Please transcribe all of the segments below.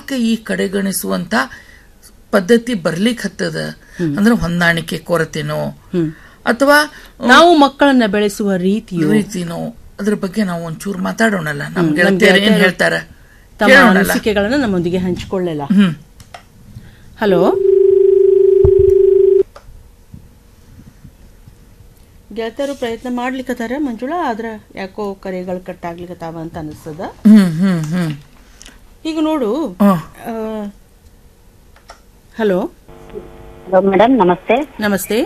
ಯಾಕೆ ಈ ಕಡೆಗಣಿಸುವಂತ ಪದ್ಧತಿ ಬರ್ಲಿಕ್ಕೆ ಹತ್ತದ ಅಂದ್ರೆ ಹೊಂದಾಣಿಕೆ ಕೊರತೆನೋ ಅಥವಾ ನಾವು ಮಕ್ಕಳನ್ನ ಬೆಳೆಸುವ ರೀತಿಯು ರೀತಿನೋ ಅದ್ರ ಬಗ್ಗೆ ನಾವು ಒಂಚೂರು ಮಾತಾಡೋಣಲ್ಲ ನಮ್ ಗೆಳತಿಯರು ಏನ್ ಹೇಳ್ತಾರ ತಮ್ಮ ಕೇಳೋಣಲ್ಲ ಅನಿಸಿಕೆಗಳನ್ನ ನಮ್ಮೊಂದಿಗೆ ಹಂಚಿಕೊಳ್ಳಲ್ಲ ಹ್ಮ್ ಹಲೋ ಗೆಳತಿಯರು ಪ್ರಯತ್ನ ಮಾಡ್ಲಿಕ್ಕತ್ತಾರ ಮಂಜುಳಾ ಆದ್ರ ಯಾಕೋ ಕರೆಗಳು ಕಟ್ ಆಗ್ಲಿಕ್ಕತ್ತಾವ ಅಂತ ಅನಿಸ್ತದ ಹ್ಮ್ ಹ್ಮ್ ಹ್ಮ್ ಈಗ ನೋಡು ಹ್ಮ್. ಹಲೋ ಹಲೋ ಮೇಡಮ್ ನಮಸ್ತೆ ನಮಸ್ತೆ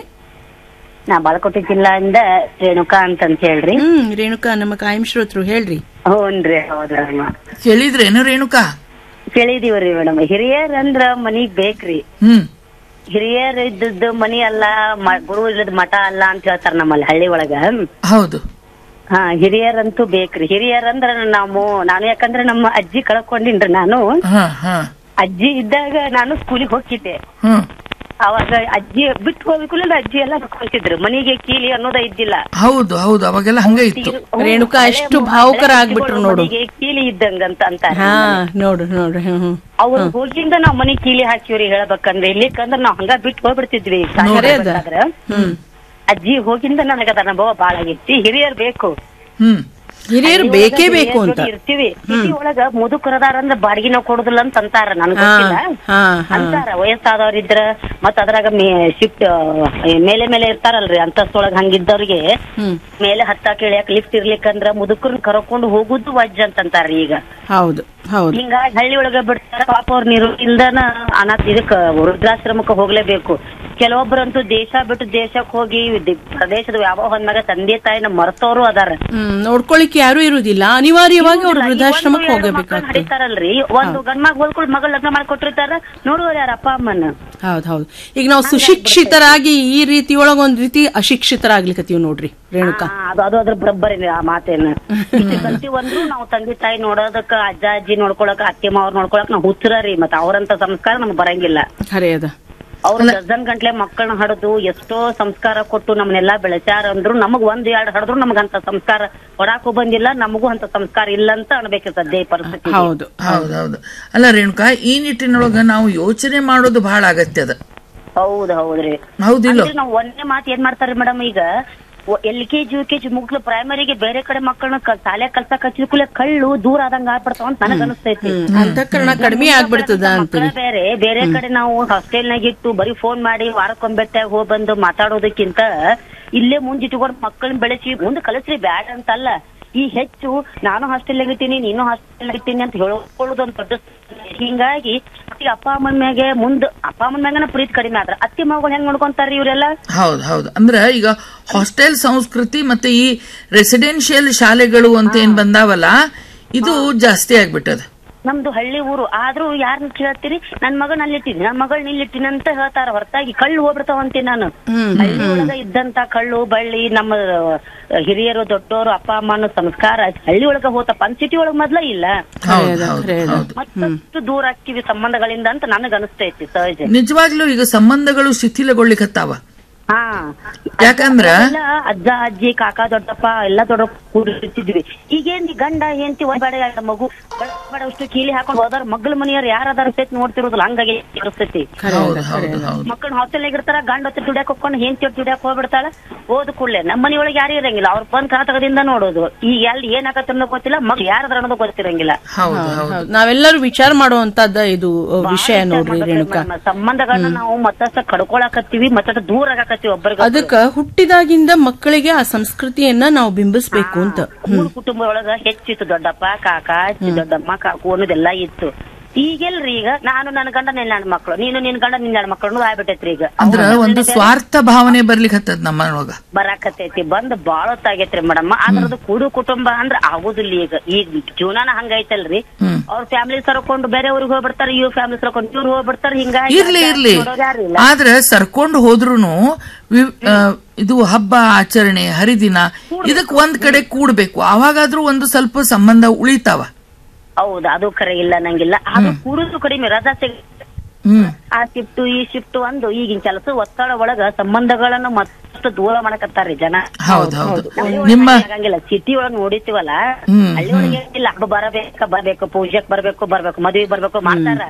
ನಾ ಬಾಲಕೋಟೆ ಜಿಲ್ಲಾಯಿಂದ ರೇಣುಕಾ ಅಂತಂತ ಹೇಳ್ರಿ ಹ್ಮ್ ರೇಣುಕಾ ನಮ್ಮ ಕಾಯಂ ಶ್ರೋತ್ರು ಹೇಳ್ರಿ ಹ್ಞೂನ್ರಿ ಹೌದ್ರಮ್ಮ ಕೇಳಿದ್ರೇನು ರೇಣುಕಾ ಕೇಳಿದೀವ್ರಿ ಮೇಡಮ್ ಹಿರಿಯರ್ ಅಂದ್ರ ಮನಿಗ್ ಬೇಕ್ರಿ ಹ್ಮ್ ಹಿರಿಯರ್ ಇದ್ದದ್ದು ಮನಿ ಅಲ್ಲ ಮ- ಗುರು ಇಲ್ಲದ ಮಠ ಅಲ್ಲ ಅಂತ ಹೇಳ್ತಾರ ನಮ್ಮಲ್ಲಿ ಹಳ್ಳಿ ಒಳಗ ಹೌದು ಹಾ ಹಿರಿಯರಂತೂ ಬೇಕ್ರಿ ಹಿರಿಯರ್ ಅಂದ್ರ ನಾವು ನಾನು ಯಾಕಂದ್ರೆ ನಮ್ಮ ಅಜ್ಜಿ ಕಳ್ಕೊಂಡಿನ್ರಿ ನಾನು ಹಾ ಹಾ ಅಜ್ಜಿ ಇದ್ದಾಗ ನಾನು ಸ್ಕೂಲಿಗೆ ಹೋಗಿದ್ದೆ ಹ್ಮ್ ಅವಾಗ ಅಜ್ಜಿ ಬಿಟ್ಟು ಹೋಗ್ಬೇಕು ಅಜ್ಜಿ ಎಲ್ಲ ಕಳ್ಸಿದ್ರು ಮನಿಗೆ ಕೀಲಿ ಅನ್ನೋದ ಇದ್ದಿಲ್ಲ ಹೌದು ಹೌದು ಅವಾಗೆಲ್ಲ ಹಂಗ ಇತ್ತು ರೇಣುಕಾ ಎಷ್ಟು ಭಾವುಕರಾಗ್ಬಿಟ್ರು ನೋಡು. ಮನಿಗೆ ಕೀಲಿ ಇದ್ದಂಗಂತ ಅಂತಾರೆ ಹಾ ನೋಡು ನೋಡ್ರಿ ಹ್ಮ್ ಹ್ಮ್ ಅವ್ರು ಹೋಗಿಂದ ನಾವ್ ಮನಿ ಕೀಲಿ ಹಾಕಿವ್ರಿ ಹೇಳ್ಬೇಕಂದ್ರೆ ಇಲ್ಲಿಕಂದ್ರ ನಾವ್ ಹಂಗ ಬಿಟ್ಟು ಹೋಗ್ಬಿಡ್ತಿದ್ವಿ ಖರೆ ಅದ. ಸಾಯಂಕಾಲ ಹ್ಮ್ ಅಜ್ಜಿ ಹೋಗಿಂದ ನನಗದ ಅನುಭವ ಬಾಳ ಆಗೈತಿ ಹಿರಿಯರ್ ಬೇಕು ಹ್ಮ್ ಹಿರಿಯರು ಹಳ್ಳಿ ಬೇಕೇ ಒಳಗ ಬೇಕು ಹಿರಿಯರ್ ಅಂತ ಜೋಡಿ ಇರ್ತೀವಿ ಸಿಟಿ ಒಳಗ ಮುದುಕರದಾರ ಅಂದ್ರ ಬಾಡಿಗೆ ನಾವ್ ಕೊಡುದಿಲ್ಲ ಅಂತ ಅಂತಾರ ನನ್ಗ ಹಾ ಗೊತ್ತಿಲ್ಲ ಹಾ ಹಾ ಅಂತಾರ ವಯಸ್ಸಾದವ್ರಿದ್ರ ಮತ್ತ ಅದ್ರಾಗ ಶಿಫ್ಟ್ ಮೇಲೆ ಮೇಲೆ ಇರ್ತಾರಲ್ರಿ ಅಂತಸ್ತೊಳಗ ಹಂಗಿದ್ದವ್ರಿಗೆ ಹ್ಮ್ ಮೇಲೆ ಹತ್ತಾಕ ಇಳಿಯಾಕ ಲಿಫ್ಟ್ ಇರ್ಲಿಕ್ಕಂದ್ರ ಮುದುಕರ್ನ ಕರ್ಕೊಂಡು ಹೋಗುದು ವಜ್ಜ ಅಂತಂತಾರ ಈಗ ಹೌದು ಹೌದು ಹಿಂಗಾಗಿ ಹಳ್ಳಿ ಒಳಗ ಬಿಡ್ತಾರ ಪಾಪ ಅವ್ರ ನೀರು ಇಲ್ದನ ಅನಾಥ ಇದಕ್ಕ ವೃದ್ಧಾಶ್ರಮಕ್ಕೆ ಹೋಗ್ಲೇಬೇಕು ಕೆಲವೊಬ್ಬರಂತೂ ದೇಶ ಬಿಟ್ಟು ದೇಶಕ್ಕೆ ಹೋಗಿ ದಿ- ಪ್ರದೇಶದ ವ್ಯಾಪಾರ ಹೊಂದಾಗ ತಂದೆ ತಾಯಿನ ಮರ್ತವ್ರು ಅದಾರ ಹ್ಮ್ ನೋಡ್ಕೊಳಿಕ್ ಯಾರು ಇರುವುದಿಲ್ಲ ಅನಿವಾರ್ಯವಾಗಿ ಅವ್ರು ವೃದ್ಧಾಶ್ರಮಕ್ಕೆ ಈ ಒಂದು ಎರಡು ಮಕ್ಳನ್ನ ಹೋಗಬೇಕಾಗ್ತದೆ ಹಡಿತಾರಲ್ರಿ ಒಂದು ಗಂಡ್ಮಗ್ ಹೋಲ್ಕೊಂಡು ಮಗಳ ಲಗ್ನ ಮಾಡ್ಕೊಟ್ಟಿರ್ತಾರ ನೋಡುವರ್ ಯಾರ ಅಪ್ಪ ಅಮ್ಮನ ಹೌದ್ ಹೌದು ಈಗ ನಾವು ಸುಶಿಕ್ಷಿತರಾಗಿ ಈ ರೀತಿ ಒಳಗ ಒಂದ್ ರೀತಿ ಅಶಿಕ್ಷಿತರಾಗ್ಲಿಕತ್ತೀವಿ ನೋಡ್ರಿ ರೇಣುಕಾ ಹಾ, ಅದು ಅದು ಅದ್ರ ಬರೋಬ್ಬರಿ ಆ ಮಾತೇನ ಕಲ್ತಿವಂದ್ರು ನಾವು ತಂದೆ ತಾಯಿ ನೋಡೋದಕ್ಕ ಅಜ್ಜ ಅಜ್ಜಿ ನೋಡ್ಕೊಳಕ ಅತ್ತೆ ಮಾವ್ರ ನೋಡ್ಕೊಳಕ್ ನಾವು ಹುಚ್ಚರರಿ ಮತ್ತ ಅವ್ರಂತ ಸಂಸ್ಕಾರ ನಮ್ಗೆ ಬರಂಗಿಲ್ಲ ಖರೆ ಅದ ಅವ್ರು ಡಜನ್ ಗಂಟ್ಲೆ ಮಕ್ಕಳನ್ನ ಹಡದು ಎಷ್ಟೋ ಸಂಸ್ಕಾರ ಕೊಟ್ಟು ನಮ್ಮನ್ನೆಲ್ಲಾ ಬೆಳೆಸ್ಯಾರ ಅಂದ್ರು ನಮಗ್ ಒಂದ್ ಎರಡ್ ಹಡದ್ರು ನಮಗಂತ ಸಂಸ್ಕಾರ ಕೊಡಾಕು ಬಂದಿಲ್ಲ ನಮಗೂ ಅಂತ ಸಂಸ್ಕಾರ ಇಲ್ಲ ಅಂತ ಅನ್ಬೇಕು ಸದ್ಯ ಈ ಪರಿಸ್ಥಿತಿ ಹೌದು ಹೌದೌದು ಅಲ್ಲ ರೇಣುಕಾ ಈ ನಿಟ್ಟಿನೊಳಗ ನಾವು ಯೋಚನೆ ಮಾಡೋದು ಬಹಳ ಅಗತ್ಯ ಅದ ಹೌದ್ ಹೌದ್ರಿ ಹೌದಿಲ್ಲ ಅಂದ್ರೆ ನಾವು ಒಂದೇ ಮಾತು ಏನ್ ಮಾಡ್ತಾರ್ರಿ ಮೇಡಮ್ ಈಗ L K G U K G ಮುಗ್ಲು ಪ್ರೈಮರಿಗೆ ಬೇರೆ ಕಡೆ ಮಕ್ಕಳನ್ನ ಶಾಲೆ ಕಲ್ಸಕ್ ಹಚ್ಚಿದ ಕೂಡಲೇ ಕಳ್ಳು ದೂರ ಆದಂಗ ಆಗ್ಬಿಡ್ತಾವ ಅಂತ ನನಗ್ ಅನಿಸ್ತೈತಿ ಅಂತಃಕರಣ ಕಡಿಮೆ ಆಗ್ಬಿಡ್ತದ ಮಕ್ಕಳ ಅಂತೀವಿ ಬೇರೆ ಬೇರೆ ಕಡೆ ನಾವು ಹಾಸ್ಟೆಲ್ನಾಗ ಇಟ್ಟು ಬರೀ ಫೋನ್ ಮಾಡಿ ವಾರಕ್ಕೊಂಬೆಟ್ಟಾಗ ಹೋಗ್ ಬಂದು ಮಾತಾಡೋದಕ್ಕಿಂತ ಇಲ್ಲೇ ಮುಂದಿಟ್ಕೊಂಡು ಮಕ್ಕಳನ್ನ ಬೆಳೆಸಿ ಮುಂದೆ ಕಲಿಸ್ರಿ ಬ್ಯಾಡ ಅಂತಲ್ಲ ಈ ಹೆಚ್ಚು ನಾನು ಹಾಸ್ಟೆಲ್ ಇರ್ತೀನಿ ನೀನು ಹಾಸ್ಟೆಲ್ ಇರ್ತೀನಿ ಅಂತ ಹೇಳ್ಕೊಳ್ಳೋದು ಒಂದು ದೊಡ್ಡ ಹಿಂಗಾಗಿ ಈಗ ಅಪ್ಪ ಅಮ್ಮನ ಮ್ಯಾಗೆ ಮುಂದ್ ಅಪ್ಪ ಅಮ್ಮನ ಮ್ಯಾಗನ ಪ್ರೀತಿ ಕಡಿಮೆ ಆದ್ರ ಅತ್ತಿ ಮಗಳು ಹೆಂಗ್ ನೋಡ್ಕೊಂತಾರ ಇವರೆಲ್ಲ ಹೌದು ಹೌದು ಅಂದ್ರೆ ಈಗ ಹಾಸ್ಟೆಲ್ ಸಂಸ್ಕೃತಿ ಮತ್ತೆ ಈ ರೆಸಿಡೆನ್ಷಿಯಲ್ ಶಾಲೆಗಳು ಅಂತ ಏನ್ ಬಂದಾವಲ್ಲ ಇದು ಜಾಸ್ತಿ ಆಗ್ಬಿಟ್ಟದ ನಮ್ದು ಹಳ್ಳಿ ಊರು ಆದ್ರೂ ಯಾರನ್ನ ಕೇಳ್ತೀರಿ ನನ್ ಮಗನ ಅಲ್ಲಿಟ್ಟಿನಿ ನನ್ ಮಗಳ್ ಇಲ್ಲಿಟ್ಟಿನಿ ಅಂತ ಹೇಳ್ತಾರ ಹೊರತಾಗಿ ಕಳ್ಳು ಹೋಗ್ಬಿಡ್ತಾವಂತಿ ನಾನು ಹಳ್ಳಿ ಒಳಗ ಇದ್ದಂತ ಕಳ್ಳು ಬಳ್ಳಿ ನಮ್ಮ ಹಿರಿಯರು ದೊಡ್ಡೋರು ಅಪ್ಪ ಅಮ್ಮನ ಸಂಸ್ಕಾರ ಹಳ್ಳಿ ಒಳಗ ಹೋತಪ್ಪ ಅನ್ ಸಿಟಿ ಒಳಗ ಮೊದ್ಲ ಇಲ್ಲ ಹೌದು ಹೌದು ಹೌದು ಮತ್ತಷ್ಟು ದೂರ ಆಗ್ತೀವಿ ಸಂಬಂಧಗಳಿಂದ ಅಂತ ನನಗ್ ಅನಿಸ್ತೈತಿ ಸಹಜ ನಿಜವಾಗ್ಲೂ ಈಗ ಸಂಬಂಧಗಳು ಶಿಥಿಲಗೊಳ್ಳಿಕತ್ತಾವ ಹಾ ಯಾಕಂದ್ರ ಎಲ್ಲ ಅಜ್ಜ ಅಜ್ಜಿ ಕಾಕ ದೊಡ್ಡಪ್ಪ ಎಲ್ಲ ದೊಡ್ಡ ಕೂಡಿರ್ತಿದ್ವಿ ಈಗೇನ್ ಈ ಗಂಡ ಹೆಂಡತಿ ಒಂದ್ ಬೇಡ ಮಗು ಬಡ ಬಡ ಅಷ್ಟು ಕೀಲಿ ಹಾಕೊಂಡ್ ಹೋದಾರ ಮಗ್ಳ ಮನೆಯವ್ರು ಯಾರದಾರ ಸಹಿತ ನೋಡ್ತಿರೋದಿಲ್ಲ ಹಂಗಾಗಿ ಪರಿಸ್ಥಿತಿ ಹೌದು ಹೌದು ಹೌದು ಮಕ್ಕಳು ಹಾಸ್ಟೆಲ್ ಇರ್ತಾರ ಗಂಡ ಹೊತ್ತು ದುಡ್ಯಾಕ್ ಹೋಗ್ಕೊಂಡು ಹೆಂಡತಿ ಹೊತ್ತು ದುಡ್ಯಾಕ್ ಹೋಗ್ಬಿಡ್ತಾಳ ಹೋದ ಕೂಡಲೇ ನಮ್ಮ ಮನೆಯೊಳಗೆ ಯಾರು ಇರಂಗಿಲ್ಲ ಅವ್ರ ಬಂದ್ ಕಾತಕದಿಂದ ನೋಡೋದು ಈಗ ಎಲ್ಲಿ ಏನ್ ಆಗತ್ತೆ ಅನ್ನೋದು ಗೊತ್ತಿಲ್ಲ ಮಗ್ ಯಾರದ್ರ ಅನ್ನೋದು ಗೊತ್ತಿರಂಗಿಲ್ಲ ಹೌದು ಹೌದು ಹೌದು. ನಾವೆಲ್ಲರೂ ವಿಚಾರ ಮಾಡುವಂತದ್ದ ಇದು ಅ, ವಿಷಯ ನೋಡ್ರಿ ರೇಣುಕಾ ನಮ್ಮ ಸಂಬಂಧಗಳನ್ನ ನಾವು ಮತ್ತಷ್ಟು ಕಡ್ಕೊಳಕತ್ತೀವಿ ಮತ್ತಷ್ಟು ದೂರ ಆಗಾಕತ್ತೀವಿ ಒಬ್ಬರಿಗೆ ಅದಕ್ಕ ಹುಟ್ಟಿದಾಗಿಂದ ಮಕ್ಕಳಿಗೆ ಆ ಸಂಸ್ಕೃತಿಯನ್ನ ನಾವು ಬಿಂಬಿಸ್ಬೇಕು ಅಂತ ಮೂರು ಕುಟುಂಬ ಒಳಗ ಹೆಚ್ಚಿತ್ತು ದೊಡ್ಡಪ್ಪ ಕಾಕ ಅಜ್ಜಿ ದೊಡ್ಡಮ್ಮ ಕಾಕು ಅನ್ನೋದೆಲ್ಲ ಇತ್ತು ಈಗೆಲ್ರಿ ಈಗ ನಾನು ನನ್ನ ಗಂಡ ನಿನ್ನ ನನ್ನ ಮಕ್ಕಳು ನೀನು ನಿನ್ ಗಂಡ ನಿನ್ನ ನನ್ನ ಮಕ್ಕಳು ಅನ್ನೋದು ಆಗ್ಬಿಟ್ಟೈತ್ರಿ ಈಗ ಅಂದ್ರ ಒಂದು ಸ್ವಾರ್ಥ ಭಾವನೆ ಬರ್ಲಿಕ್ಕೆ ಹತ್ತದ ನಮ್ಮೊಳಗ ಬರಾಕತೈತಿ ಬಂದ್ ಬಾಳ ಹೊತ್ತಾಗೈತ್ರಿ ಮೇಡಮ್ ಅದ್ರದ್ದು ಕೂಡು ಕುಟುಂಬ ಅಂದ್ರ ಆಗುದಿಲ್ಲ ಈಗ ಈಗ ಜೀವನಾನ ಹಂಗೈತಲ್ರಿ ಹ್ಮ್ ಅವ್ರ ಫ್ಯಾಮಿಲಿ ಸರ್ಕೊಂಡು ಬೇರೆ ಊರಿಗೆ ಹೋಗ್ಬಿಡ್ತಾರ ಇವ್ರ ಫ್ಯಾಮಿಲಿ ಸರ್ಕೊಂಡು ಇವ್ರು ಹೋಗ್ಬಿಡ್ತಾರ ಹಿಂಗಾಗಿ ಇರ್ಲಿ ಇರ್ಲಿ ನೋಡೋರ್ ಯಾರು ಇಲ್ಲ. ಆದ್ರೆ ಸರ್ಕೊಂಡು ಹೋದ್ರುನು ವಿ- ಆ, ಇದು ಹಬ್ಬ ಆಚರಣೆ ಹರಿದಿನ ಇದಕ್ ಒಂದ್ ಕಡೆ ಕೂಡ್ಬೇಕು ಅವಾಗಾದ್ರೂ ಒಂದು ಸ್ವಲ್ಪ ಸಂಬಂಧ ಉಳಿತಾವ ಹೌದು ಅದು ಕರೆ ಇಲ್ಲ ನಂಗಿಲ್ಲ ಅದು ಕೂಡುದು ಕಡಿಮೆ ರಜಾ ಸಿಗ ಹ್ಮ್ ಆ ಶಿಫ್ಟ್ ಈ ಶಿಫ್ಟ್ ಒಂದು ಈಗಿನ ಕೆಲಸ ಒತ್ತಡ ಒಳಗ ಸಂಬಂಧಗಳನ್ನ ಮತ್ತಷ್ಟು ದೂರ ಮಾಡಕತ್ತಾರ್ರಿ ಜನ ಹೌದ್ ಹೌದು ಹಳ್ಳಿ ನಿಮ್ಮ ಒಳಗ್ ಆಗಂಗಿಲ್ಲ ಸಿಟಿ ಒಳಗ್ ನೋಡಿತೀವಲ್ಲ ಹ್ಮ್, ಹಳ್ಳಿ ಒಳಗೆ ಏನಿಲ್ಲ ಹಬ್ಬ ಬರಬೇಕ ಬರ್ಬೇಕು ಪೂಜೆಕ್ ಬರ್ಬೇಕು ಬರ್ಬೇಕು ಮದ್ವಿಗ್ ಬರ್ಬೇಕು ಮಾಡ್ತಾರ